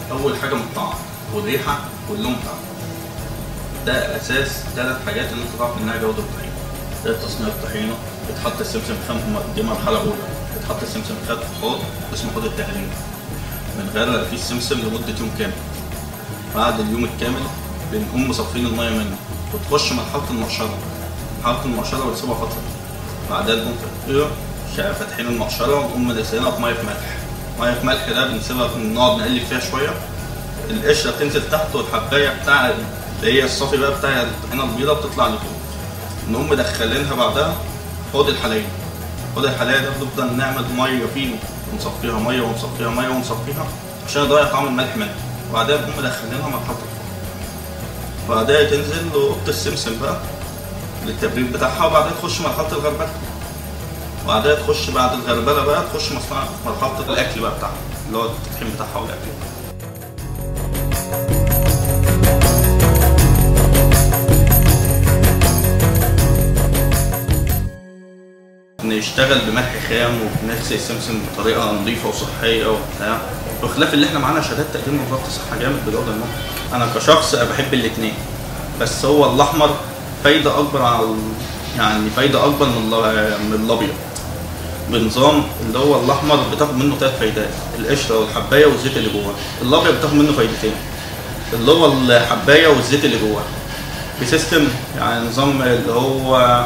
اول حاجه من الطعم والريحه واللون بتاعها ده اساس ثلاث حاجات اللي انت تعرف منها جوده الطحينه ده تصنيع الطحينه بتحط السمسم خام دي مرحله اولى بتحط السمسم خام في حوض اسمه حوض التهليل بنغرق فيه السمسم لمده يوم كامل بعد اليوم الكامل بنقوم مصفين الميه منه وتخش مرحله المقشره مرحله المقشره ونسيبها فتره بعدها نقوم فاتحين فاتحين المقشره ونقوم منزلينها في ميه في ملح ميه في ملح ده بنسيبها نقعد نقلب فيها شويه القشره بتنزل تحت والحبايه بتاع اللي هي الصافي بقى بتاع الطحينه البيضاء بتطلع لفوق نقوم مدخلينها بعدها حوض الحلايب حوض الحلايب ده بنفضل نعمل ميه فيه ونصفيها ميه ونصفيها ميه ونصفيها عشان يضيع طعم الملح منها وبعدها نقوم مدخلينها مرحله الفرن وبعدها تنزل لأوضة السمسم بقى للتبريد بتاعها وبعدها تخش مرحلة الغربلة وبعدها تخش بعد الغربلة بقى تخش مصنع مرحلة الأكل بقى بتاعها اللي هو التدخين بتاعها والأكل نشتغل بملح خام وبنغسل السمسم بطريقه نظيفه وصحيه وبتاع بخلاف اللي احنا معانا شهادات تقديم من وزاره الصحه جامد بجوده المنتج انا كشخص بحب الاثنين بس هو الاحمر فايده اكبر على يعني فايده اكبر من من الابيض بنظام اللي هو الاحمر بتاخد منه ثلاث فايدات القشره والحبايه والزيت اللي جواه الابيض بتاخد منه فايدتين اللي هو الحبايه والزيت اللي جواه بسيستم يعني نظام اللي هو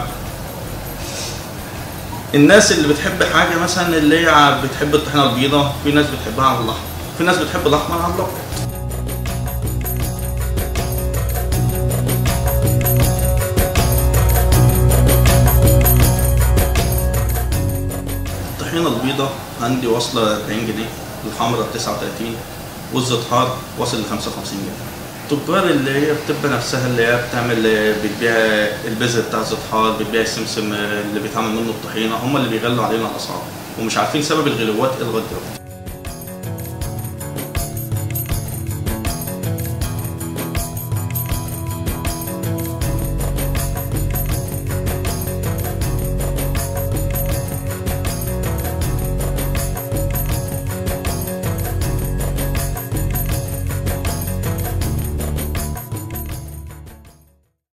الناس اللي بتحب حاجه مثلا اللي هي بتحب الطحينه البيضاء في ناس بتحبها على الاحمر في ناس بتحب الاحمر على الابيض الطحينه البيضاء عندي واصله 40 جنيه الحمراء 39 والزيتهار واصل ل 55 جنيه التجار اللي هي بتبقى نفسها اللي هي بتعمل بتبيع البذر بتاع الزيتهار بتبيع السمسم اللي بيتعمل منه الطحينه هم اللي بيغلوا علينا الاسعار ومش عارفين سبب الغلوات ايه لغايه دلوقتي